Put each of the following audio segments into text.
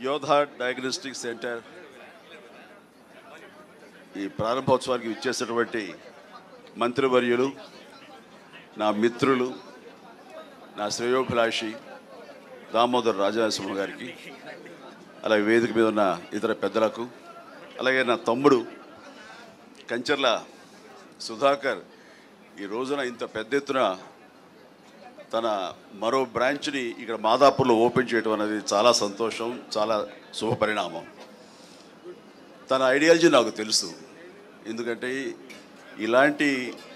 యోధా diagnostic centre ఈ ప్రారంభోత్సవానికి ఇచ్చేసినటువంటి మంత్రివర్యులు నా మిత్రులు నా శ్రేయోభిలాషి దామోదర్ రాజనరసింహ గారికి అలాగే వేదిక మీద ఉన్న ఇతర పెద్దలకు అలాగే నా తమ్ముడు కంచర్ల సుధాకర్ ఈ రోజున ఇంత పెద్ద ఎత్తున తన మరో బ్రాంచ్ని ఇక్కడ మాదాపూర్లో ఓపెన్ చేయడం అనేది చాలా సంతోషం చాలా శుభపరిణామం తన ఐడియాలజీ నాకు తెలుసు ఎందుకంటే ఇలాంటి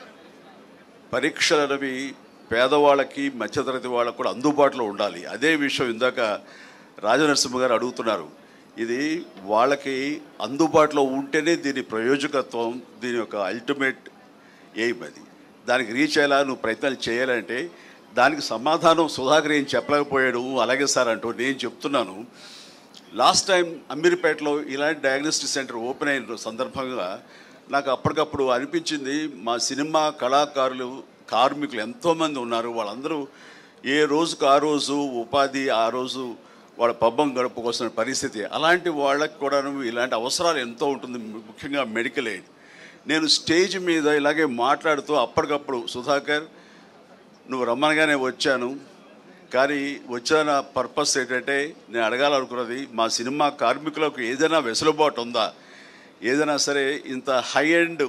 పరీక్షలు అనేవి పేదవాళ్ళకి మధ్యతరగతి వాళ్ళకి కూడా అందుబాటులో ఉండాలి అదే విషయం ఇందాక రాజనరసింహ గారు అడుగుతున్నారు ఇది వాళ్ళకి అందుబాటులో ఉంటేనే దీని ప్రయోజకత్వం దీని యొక్క అల్టిమేట్ ఎయిమ్ అది దానికి రీచ్ అయ్యేలా నువ్వు ప్రయత్నాలు చేయాలంటే దానికి సమాధానం సుధాకర్ ఏం చెప్పలేకపోయాడు అలాగే సార్ అంటూ నేను చెప్తున్నాను లాస్ట్ టైం అమీర్పేటలో ఇలాంటి డయాగ్నోస్టిక్ సెంటర్ ఓపెన్ అయిన సందర్భంగా నాకు అప్పటికప్పుడు అనిపించింది మా సినిమా కళాకారులు కార్మికులు ఎంతోమంది ఉన్నారు వాళ్ళందరూ ఏ రోజుకు ఆ రోజు ఉపాధి ఆ రోజు వాళ్ళ పబ్బం గడుపుకోవాల్సిన పరిస్థితి అలాంటి వాళ్ళకి కూడా ఇలాంటి అవసరాలు ఎంతో ఉంటుంది ముఖ్యంగా మెడికల్ ఎయిడ్ నేను స్టేజ్ మీద ఇలాగే మాట్లాడుతూ అప్పటికప్పుడు సుధాకర్ నువ్వు రమ్మనగానే వచ్చాను కానీ వచ్చిన పర్పస్ ఏంటంటే నేను అడగాలనుకున్నది మా సినిమా కార్మికులకు ఏదైనా వెసులుబాటు ఉందా ఏదైనా సరే ఇంత హై ఎండ్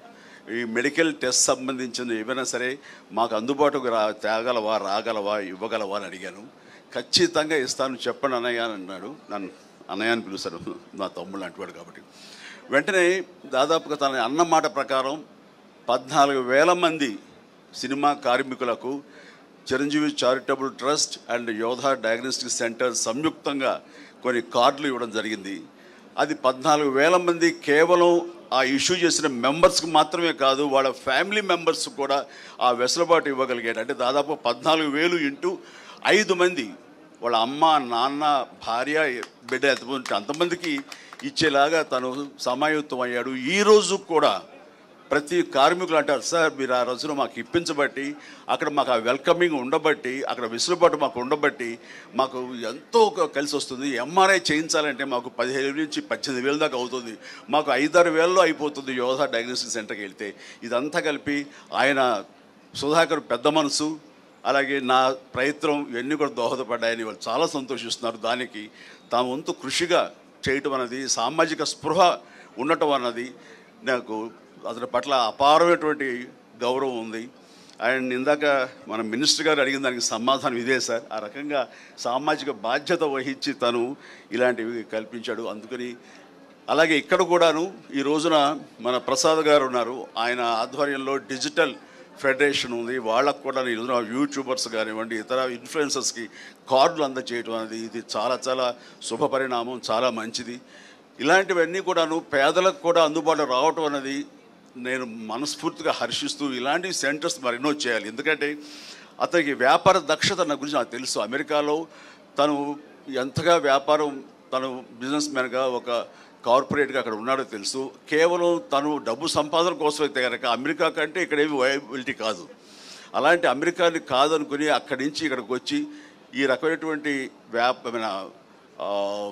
ఈ మెడికల్ టెస్ట్ సంబంధించిన ఏమైనా సరే మాకు అందుబాటుకు రా తేగలవా రాగలవా ఇవ్వగలవా అని అడిగాను ఖచ్చితంగా ఇస్తాను చెప్పండి అన్నయ్య అని అన్నాడు నన్ను అన్నయ్య అని పిలుస్తాను నా తమ్ముడు అంటువాడు కాబట్టి వెంటనే దాదాపుగా తన అన్న మాట ప్రకారం పద్నాలుగు వేల మంది సినిమా కార్మికులకు Chiranjeevi charitable trust and Yodha diagnostic centre సంయుక్తంగా కొన్ని కార్డులు ఇవ్వడం జరిగింది అది పద్నాలుగు వేల మంది కేవలం ఆ ఇష్యూ చేసిన మెంబర్స్కి మాత్రమే కాదు వాళ్ళ ఫ్యామిలీ మెంబర్స్ కూడా ఆ వెసులుబాటు ఇవ్వగలిగాడు అంటే దాదాపు పద్నాలుగు వేలు ఇంటూ ఐదు మంది వాళ్ళ అమ్మ నాన్న భార్య బిడ్డ ఎంతమంది అంతమందికి ఇచ్చేలాగా తను సమాయుత్తం అయ్యాడు ఈ రోజు కూడా ప్రతి కార్మికులు అంటారు సార్ మీరు ఆ రోజున మాకు ఇప్పించబట్టి అక్కడ మాకు ఆ వెల్కమింగ్ ఉండబట్టి అక్కడ వెసులుబాటు మాకు ఉండబట్టి మాకు ఎంతో ఒక కలిసి వస్తుంది ఎంఆర్ఐ చేయించాలంటే మాకు పదిహేను నుంచి పద్దెనిమిది వేల దాకా అవుతుంది మాకు ఐదారు వేలలో అయిపోతుంది యోధా డయాగ్నోస్టిక్ సెంటర్కి వెళ్తే ఇదంతా కలిపి ఆయన సుధాకర్ పెద్ద మనసు అలాగే నా ప్రయత్నం ఇవన్నీ కూడా దోహదపడ్డాయని వాళ్ళు చాలా సంతోషిస్తున్నారు దానికి తాము వంతు కృషిగా చేయటం అన్నది సామాజిక స్పృహ ఉండటం అన్నది నాకు అతని పట్ల అపారమైనటువంటి గౌరవం ఉంది అండ్ ఇందాక మన మినిస్టర్ గారు అడిగిన దానికి సమాధానం ఇదే సార్ ఆ రకంగా సామాజిక బాధ్యత వహించి తను ఇలాంటివి కల్పించాడు అందుకని అలాగే ఇక్కడ కూడాను ఈ రోజున మన ప్రసాద్ గారు ఉన్నారు ఆయన ఆధ్వర్యంలో డిజిటల్ ఫెడరేషన్ ఉంది వాళ్ళకు కూడా ఈ రోజున యూట్యూబర్స్ కానివ్వండి ఇతర ఇన్ఫ్లుయెన్సర్స్కి కార్డులు అందజేయడం అనేది ఇది చాలా చాలా శుభ పరిణామం చాలా మంచిది ఇలాంటివన్నీ కూడాను పేదలకు కూడా అందుబాటులో రావటం అనేది నేను మనస్ఫూర్తిగా హర్షిస్తూ ఇలాంటి సెంటర్స్ మరెన్నో చేయాలి ఎందుకంటే అతనికి వ్యాపార దక్షత నా గురించి నాకు తెలుసు అమెరికాలో తను ఎంతగా వ్యాపారం తను బిజినెస్ మ్యాన్గా ఒక కార్పొరేట్గా అక్కడ ఉన్నాడో తెలుసు కేవలం తను డబ్బు సంపాదన కోసం అయితే కనుక అమెరికా కంటే ఇక్కడ ఏమి వయబిలిటీ కాదు అలాంటి అమెరికాని కాదనుకుని అక్కడి నుంచి ఇక్కడికి వచ్చి ఈ రకమైనటువంటి వ్యాప ఆ,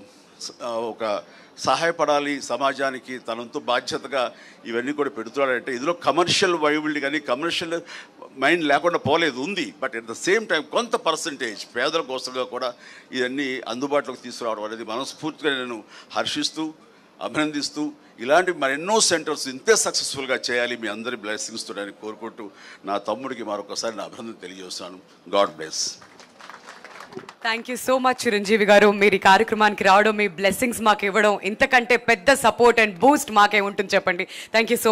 స- ఆ, ఒక సహాయపడాలి సమాజానికి తనంతో బాధ్యతగా ఇవన్నీ కూడా పెడుతున్నాడంటే ఇందులో కమర్షియల్ వైబిలిటీ కానీ కమర్షియల్ మైండ్ లేకుండా పోలేదు ఉంది but at the same time కొంత పర్సంటేజ్ పేదల కోసంగా కూడా ఇవన్నీ అందుబాటులోకి తీసుకురావడం అనేది మనస్ఫూర్తిగా నేను హర్షిస్తూ అభినందిస్తూ ఇలాంటి మరెన్నో సెంటర్స్ ఇంతే సక్సెస్ఫుల్గా చేయాలి మీ అందరి బ్లెస్సింగ్స్ తోడని కోరుకుంటూ నా తమ్ముడికి మరొకసారి నా అభినందన తెలియజేస్తున్నాను God bless thank you so much Chiranjeevi garu మీరు ఈ కార్యక్రమానికి రావడం మీ బ్లెస్సింగ్స్ మాకు ఇవ్వడం ఇంతకంటే పెద్ద సపోర్ట్ అండ్ బూస్ట్ మాకే ఉంటుంది చెప్పండి థ్యాంక్ యూ సో